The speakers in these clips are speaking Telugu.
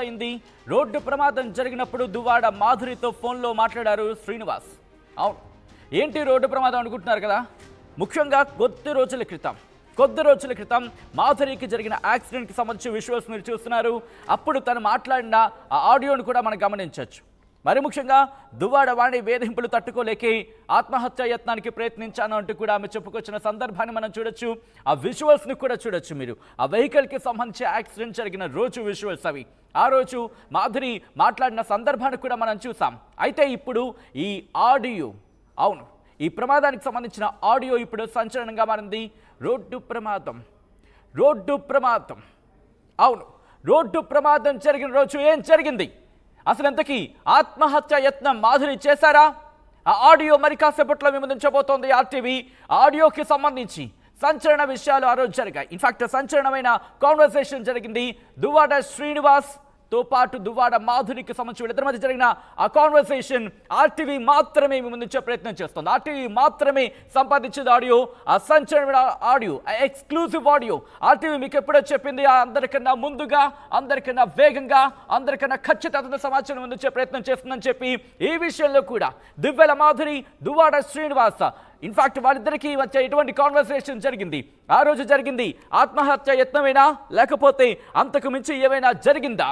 అయింది రోడ్డు ప్రమాదం జరిగినప్పుడు దువ్వాడ మాధురితో ఫోన్లో మాట్లాడారు శ్రీనివాస్ అవును ఏంటి రోడ్డు ప్రమాదం అనుకుంటున్నారు కదా ముఖ్యంగా కొద్ది రోజుల క్రితం కొద్ది రోజుల క్రితం మాధురికి జరిగిన యాక్సిడెంట్కి సంబంధించి విజువల్స్ మీరు చూస్తున్నారు అప్పుడు తను మాట్లాడిన ఆ ఆడియోను కూడా మనం గమనించవచ్చు మరి ముఖ్యంగా దువ్వాడ వాణి వేధింపులు తట్టుకోలేకే ఆత్మహత్య యత్నానికి ప్రయత్నించాను అంటూ కూడా ఆమె చెప్పుకొచ్చిన సందర్భాన్ని మనం చూడొచ్చు ఆ విజువల్స్ ని కూడా చూడొచ్చు మీరు ఆ వెహికల్ కి సంబంధించి యాక్సిడెంట్ జరిగిన రోజు విజువల్స్ అవి ఆ రోజు మాధురి మాట్లాడిన సందర్భాన్ని కూడా మనం చూసాం అయితే ఇప్పుడు ఈ ఆడియో అవును ఈ ప్రమాదానికి సంబంధించిన ఆడియో ఇప్పుడు సంచలనంగా మారింది రోడ్డు ప్రమాదం రోడ్డు ప్రమాదం అవును రోడ్డు ప్రమాదం జరిగిన రోజు ఏం జరిగింది అసలు ఎంతకీ ఆత్మహత్య యత్నం మాధురి చేశారా ఆ ఆడియో మరి కాసేపట్లో మేము ముందుంచబోతోంది ఆర్టీవీ ఆడియోకి సంబంధించి సంచలన విషయాలు ఆ రోజు జరిగాయి ఇన్ఫాక్ట్ సంచలనమైన కాన్వర్సేషన్ జరిగింది దువ్వాడ శ్రీనివాస్ తో పాటు దువ్వాడ మాధురికి సంబంధించి వీళ్ళిద్దరి మధ్య జరిగిన ఆ కాన్వర్సేషన్ ఆర్టీవీ మాత్రమే మీ ముందుంచే ప్రయత్నం చేస్తుంది ఆర్టీవీ మాత్రమే సంపాదించింది ఆడియో ఆ సంచలనమైన ఆడియో ఆ ఎక్స్క్లూజివ్ ఆడియో ఆర్టీవీ మీకు ఎప్పుడో చెప్పింది ఆ అందరికన్నా ముందుగా అందరికన్నా వేగంగా అందరికన్నా ఖచ్చితమైన సమాచారం ముందుంచే ప్రయత్నం చేస్తుందని చెప్పి ఈ విషయంలో కూడా దివ్యల మాధురి దువ్వాడ శ్రీనివాస ఇన్ఫాక్ట్ వాళ్ళిద్దరికీ వచ్చే ఎటువంటి కాన్వర్సేషన్ జరిగింది ఆ రోజు జరిగింది ఆత్మహత్య యత్నమేనా లేకపోతే అంతకు మించి ఏమైనా జరిగిందా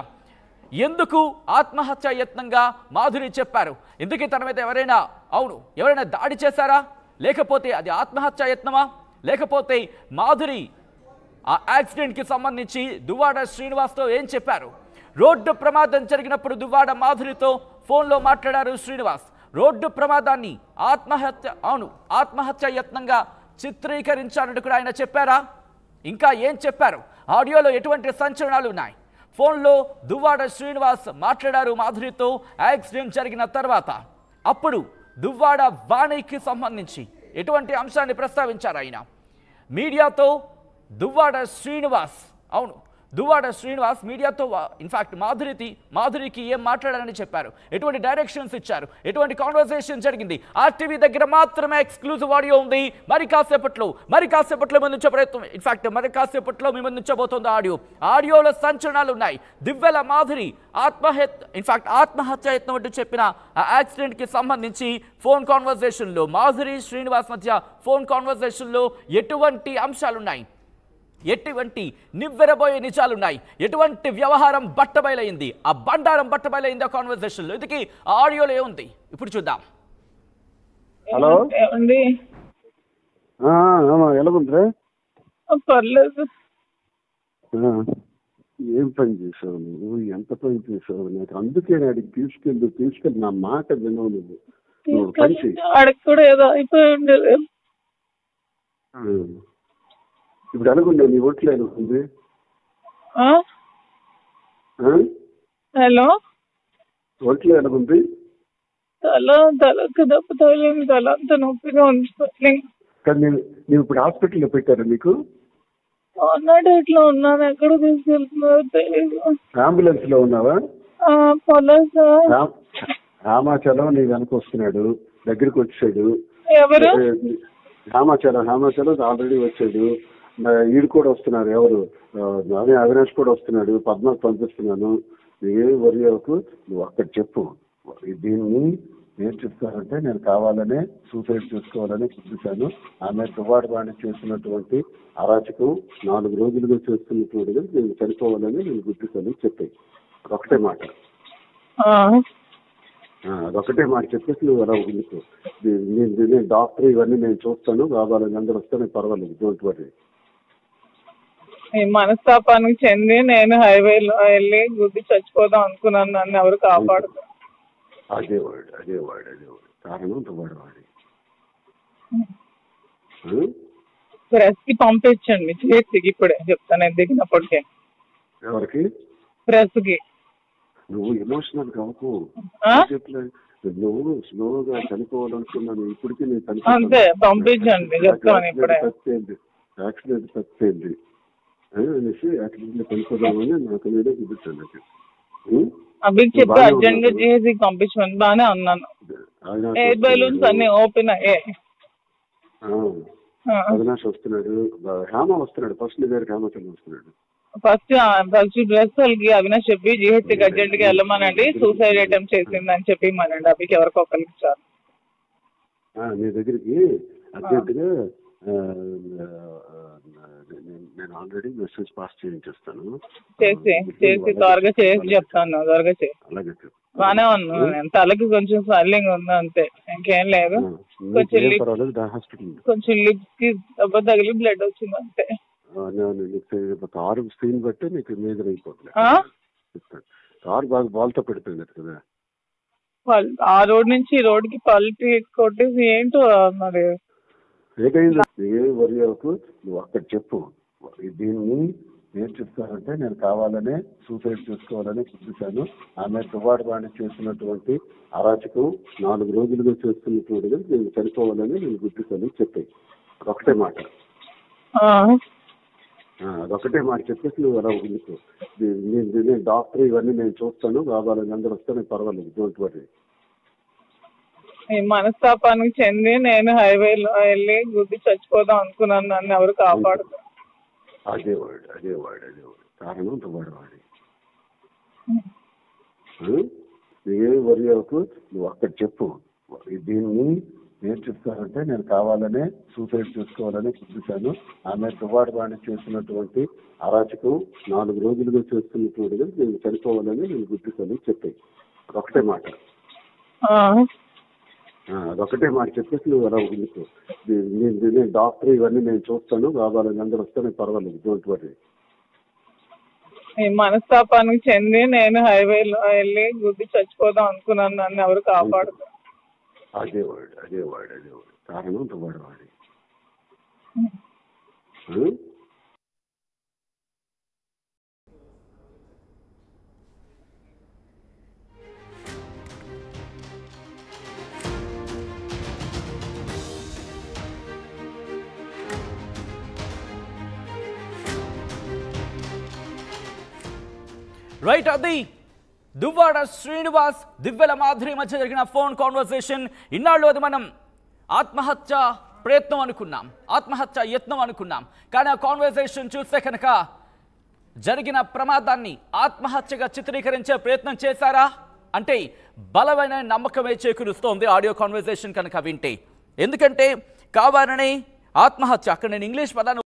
ఎందుకు ఆత్మహత్య యత్నంగా మాధురి చెప్పారు ఎందుకు తన మీద ఎవరైనా అవును ఎవరైనా దాడి చేశారా లేకపోతే అది ఆత్మహత్య యత్నమా లేకపోతే మాధురి ఆ యాక్సిడెంట్కి సంబంధించి దువ్వాడ శ్రీనివాస్తో ఏం చెప్పారు రోడ్డు ప్రమాదం జరిగినప్పుడు దువ్వాడ మాధురితో ఫోన్లో మాట్లాడారు శ్రీనివాస్ రోడ్డు ప్రమాదాన్ని ఆత్మహత్య అవును ఆత్మహత్య యత్నంగా చిత్రీకరించాలంటూ కూడా ఆయన చెప్పారా ఇంకా ఏం చెప్పారు ఆడియోలో ఎటువంటి సంచలనాలు ఉన్నాయి ఫోన్లో దువ్వాడ శ్రీనివాస్ మాట్లాడారు మాధురితో యాక్సిడెంట్ జరిగిన తర్వాత అప్పుడు దువ్వాడ వాణికి సంబంధించి ఎటువంటి అంశాన్ని ప్రస్తావించారు ఆయన మీడియాతో దువ్వాడ శ్రీనివాస్ అవును దువ్వాడ శ్రీనివాస్ మీడియాతో ఇన్ఫాక్ట్ మాధురికి మాధురికి ఏం మాట్లాడారని చెప్పారు ఎటువంటి డైరెక్షన్స్ ఇచ్చారు ఎటువంటి కాన్వర్సేషన్ జరిగింది ఆర్టీవీ దగ్గర మాత్రమే ఎక్స్క్లూజివ్ ఆడియో ఉంది మరి కాసేపట్లో మరి కాసేపట్లో మేము నుంచే ప్రయత్నం ఇన్ఫాక్ట్ మరి కాసేపట్లో మేము నుంచబోతోంది ఆడియో ఆడియోలో సంచలనాలు ఉన్నాయి దివ్యల మాధురి ఆత్మహత్య ఇన్ఫాక్ట్ ఆత్మహత్య యత్నం అంటూ చెప్పిన ఆ యాక్సిడెంట్కి సంబంధించి ఫోన్ కాన్వర్సేషన్లో మాధురి శ్రీనివాస్ మధ్య ఫోన్ కాన్వర్సేషన్లో ఎటువంటి అంశాలున్నాయి ఎటువంటి నివ్వెరబోయే నిజాలున్నాయి ఎటువంటి వ్యవహారం బట్టబయలైంది ఆ బండారం బట్టబయలైంది ఆ కాన్వర్సేషన్లో ఇందుకే ఆ ఆడియోలో ఏముంది ఇప్పుడు చూద్దాం హలో ఏమండి ఆ, ఆమా ఎలాగుందిరా పర్లేదు ఆ, ఏం పని చేసావు నువ్వు ఎంత పని చేసావు నాకు అందుకే నాడికి తీసుకెళ్ళి తీసుకెళ్ళి నా మాట వినవు నువ్వు నువ్వు ఒక పని చెయ్యి ఆడికి కూడా ఏదో అయిపోయి ఉండేది ఆ. ఇప్పుడు ఎలాగుండే నీ ఒంట్లో ఎలాగుంది ఆ? ఆ? హలో ఒంట్లో ఎలాగుంది తల తలకు దెబ్బ తగిలింది తల అంత నొప్పిగా ఉంది స్వెల్లింగ్. కానీ నేను నీవు ఇప్పుడు హాస్పిటల్లో పెట్టారా నీకు అన్నాడు ఇట్లా ఉన్నాను ఎక్కడ తీసుకెళ్తున్నారో తెలియదు అంబులెన్స్ లో ఉన్నావా ఆ, పర్లేదు సార్ రామ్- రామాచలం నీ వెనక వస్తున్నాడు దగ్గరికి వచ్చాడు ఎవరు రామాచలం రామాచలం ఆల్రెడీ వచ్చాడు ఆ, ఈడు కూడా వస్తున్నారు ఎవరు ఆ, అదే అవినాష్ కూడా వస్తున్నాడు పద్మాకు పంపిస్తున్నాను నువ్వేం వరి అవ్వకు నువ్వు అక్కడ చెప్పు దీన్ని ఏం చెప్తానంటే నేను కావాలనే సూసైడ్ చేసుకోవాలని చూపించాను ఆమె దువాడు వాణి చేసినటువంటి అరాచకం నాలుగు రోజులుగా చేస్తున్నటువంటిది నేను చనిపోవాలని నేను గుర్తిస్తాను చెప్పాయి ఒకటే మాట ఆ, ఆ, అదొకటే మాట చెప్పేసి నువ్వు అలా ఉండుకో నీ- నీ- నేను డాక్టర్ ఇవన్నీ నేను చూస్తాను కావాలని అందరూ వస్తే నేను పర్వాలేదు డోంట్ వరీ ఈ మనస్తాపానికి చెంది నేను హైవేలో వెళ్ళి గుద్ది చచ్చిపోదాం అనుకున్నాను నన్ను ఎవరు కాపాడుతారు అదే వాడు అదే వాడు అదే వాడు కారణం దువాడు వాడి ప్రెస్ కి పంపించండి చేతికి ఇప్పుడే చెప్తాను నేను దిగినప్పటికే ఎవరికి ప్రెస్ కి నువ్వు ఎమోషనల్ కావకు ఆ? చెప్పలేదు నువ్వు స్లోగా చనిపోవాలనుకున్నాను ఇప్పటికీ నేను అంతే, పంపించండి, చెప్తాను ఇప్పుడే. చచ్చిపోయింది యాక్సిడెంట్ చచ్చిపోయింది ఆ, అనేసి యాక్సిడెంట్ లో చనిపోదామని నాకు మీదే చూపించాను నాకు ఉం? అభికి చెప్పి బాగానే అర్జెంట్ గా ఉన్నాడు. చేసి పంపించమని బాగానే అన్నాను అవినాష్ ఎయిర్ బెలూన్స్ వస్తున్నాడు. అన్ని ఓపెన్ అయ్యాయి ఆ, ఆ, అవినాష్ వస్తున్నాడు బ- హేమ వస్తున్నాడు ఫస్ట్ నీ దగ్గర హేమచంద్ర వస్తున్నాడు ఫస్ట్ ఫస్ట్ డ్రెస్ వాళ్ళకి అవినాష్ చెప్పి జిహెచ్కి అర్జెంట్ గా వెళ్ళమనండి సూసైడ్ అటెంప్ట్ చేసిందని చెప్పి మనండి అవికి ఎవరికి ఒకరికి ఇచ్చారు ఆ, నీ దగ్గరికి అర్జెంటుగా ఆ, ఆ, నేను- నేను ఆల్రెడీ మెసేజ్ పాస్ చేయించేస్తాను చేసి చేసి త్వరగా చేసి చెప్తాను త్వరగా చేసి అలాగే చెప్పు బానే ఉన్నాను నేను తలకి కొంచెం స్వెల్లింగ్ ఉంది అంతే ఇంకేం లేదు ఆ, నీకు కొంచెం ఏం లిప్ పర్వాలేదు దా హాస్పిటల్ కొంచెం లిప్స్ కి దెబ్బ తగిలి బ్లడ్ వచ్చింది అంతే నేను నీకు కారు స్క్రీన్ బట్టి నీకు మేజర్ అయిపోతుంది ఆ? చెప్తాను కారు బాగా బాల్తో పెడిపోయింది కదా పల్- ఆ రోడ్ నుంచి ఈ రోడ్ కి పల్టీ కొట్టేసి ఏంటో మరి ఏకైంది ఏం వరి అవ్వకు నువ్వు అక్కడ చెప్పు దీన్ని ఏం చెప్తానంటే నేను కావాలనే సూసైడ్ చేసుకోవాలని చూపించాను ఆమె దువాడు వాణి చేసినటువంటి అరాచకం నాలుగు రోజులుగా చేస్తున్నటువంటిది నేను చనిపోవాలని నేను గుర్తిస్తాను చెప్పాయి అదొకటే మాట ఆ, ఆ, అదొకటే మాట చెప్పేసి నువ్వు అలా ఉండిపో నేను- నేను నేను డాక్టర్ ఇవన్నీ నేను చూస్తాను కావాలని అందరూ వస్తే పర్వాలేదు డోంట్ వరీ ఈ మనస్తాపానికి చెంది నేను హైవేలో వెళ్ళి గుద్ది చచ్చిపోదాం అనుకున్నాను నన్ను ఎవరు కాపాడు అదే వాడు అదే వాడు అదే వాడు కారణం దువాడు వాడి ఏం వరి అవ్వకు నువ్వు అక్కడ చెప్పు దీన్ని ఏం చెప్తానంటే నేను కావాలనే సూసైడ్ చేసుకోవాలని చూపించాను ఆమె దువాడు వాణి చేసినటువంటి అరాచకం నాలుగు రోజులుగా చేస్తున్నటువంటిది నేను చనిపోవాలని నేను గుర్తిస్తాను చెప్పాయి అదొకటే మాట ఆ, ఆ, అదొకటే మాట చెప్పేసి నువ్వు అలా ఉండిపో నేను నేను డాక్టర్ ఇవన్నీ నేను చూస్తాను కావాలని అందరూ వస్తే పర్వాలేదు డోంట్ వరీ ఈ మనస్తాపానికి చెంది నేను హైవేలో వెళ్ళి గుద్ది చచ్చిపోదాం అనుకున్నాను నన్ను ఎవరు కాపాడు అదే వాడు అదే వాడు అదే వాడు కారణం దువాడు వాడి రైట్ అది దువ్వాడ శ్రీనివాస్ దివ్యల మాధురి మధ్య జరిగిన ఫోన్ కాన్వర్సేషన్ ఇన్నాళ్ళు అది మనం ఆత్మహత్య ప్రయత్నం అనుకున్నాం ఆత్మహత్య యత్నం అనుకున్నాం కానీ ఆ కాన్వర్సేషన్ చూస్తే కనుక జరిగిన ప్రమాదాన్ని ఆత్మహత్యగా చిత్రీకరించే ప్రయత్నం చేశారా అంటే బలమైన నమ్మకమే చేకూరుస్తోంది ఆడియో కాన్వర్సేషన్ కనుక వింటే ఎందుకంటే కావాలని ఆత్మహత్య అక్కడ నేను ఇంగ్లీష్ పదాన్ని